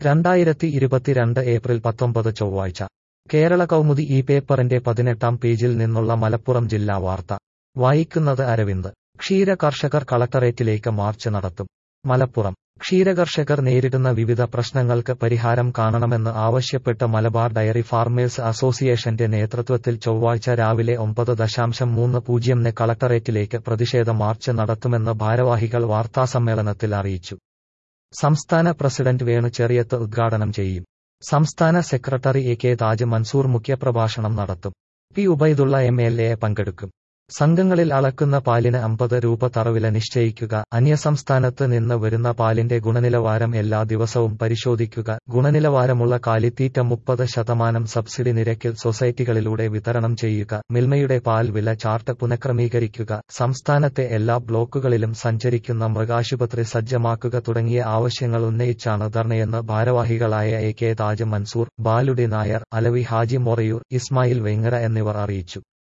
രണ്ടായിരത്തി ഇരുപത്തിരണ്ട് ഏപ്രിൽ പത്തൊമ്പത് ചൊവ്വാഴ്ച കേരള കൗമുദി ഈ പേപ്പറിന്റെ പതിനെട്ടാം പേജിൽ നിന്നുള്ള മലപ്പുറം ജില്ലാ വാർത്ത വായിക്കുന്നത് അരവിന്ദ് ക്ഷീര കർഷകർ കളക്ടറേറ്റിലേക്ക് മാർച്ച് നടത്തും മലപ്പുറം ക്ഷീരകർഷകർ നേരിടുന്ന വിവിധ പ്രശ്നങ്ങൾക്ക് പരിഹാരം കാണണമെന്ന് ആവശ്യപ്പെട്ട് മലബാർ ഡയറി ഫാർമേഴ്സ് അസോസിയേഷന്റെ നേതൃത്വത്തിൽ ചൊവ്വാഴ്ച രാവിലെ ഒമ്പത് ദശാംശം മൂന്ന് പൂജ്യംന് കളക്ടറേറ്റിലേക്ക് പ്രതിഷേധ മാർച്ച് നടത്തുമെന്ന് ഭാരവാഹികൾ വാർത്താസമ്മേളനത്തിൽ അറിയിച്ചു സംസ്ഥാന പ്രസിഡന്റ് വേണു ചെറിയത്ത് ഉദ്ഘാടനം ചെയ്യും സംസ്ഥാന secretary A K Taj Mansoor മുഖ്യപ്രഭാഷണം നടത്തും P Ubaidulla M L A പങ്കെടുക്കും സംഘങ്ങളിൽ അളക്കുന്ന പാലിന് അമ്പത് രൂപ തറവില നിശ്ചയിക്കുക അന്യസംസ്ഥാനത്ത് നിന്ന് വരുന്ന പാലിന്റെ ഗുണനിലവാരം എല്ലാ ദിവസവും പരിശോധിക്കുക ഗുണനിലവാരമുള്ള കാലിത്തീറ്റ മുപ്പത് ശതമാനം സബ്സിഡി നിരക്കിൽ സൊസൈറ്റികളിലൂടെ വിതരണം ചെയ്യുക മിൽമയുടെ പാൽ വില ചാർട്ട് പുനഃക്രമീകരിക്കുക സംസ്ഥാനത്തെ എല്ലാ ബ്ലോക്കുകളിലും സഞ്ചരിക്കുന്ന മൃഗാശുപത്രി സജ്ജമാക്കുക തുടങ്ങിയ ആവശ്യങ്ങൾ ഉന്നയിച്ചാണ് ധർണയെന്ന് ഭാരവാഹികളായ എ കെ താജ് മൻസൂർ ബാലുടി നായർ അലവി ഹാജി മൊറയൂർ ഇസ്മായിൽ വെങ്ങര എന്നിവർ അറിയിച്ചു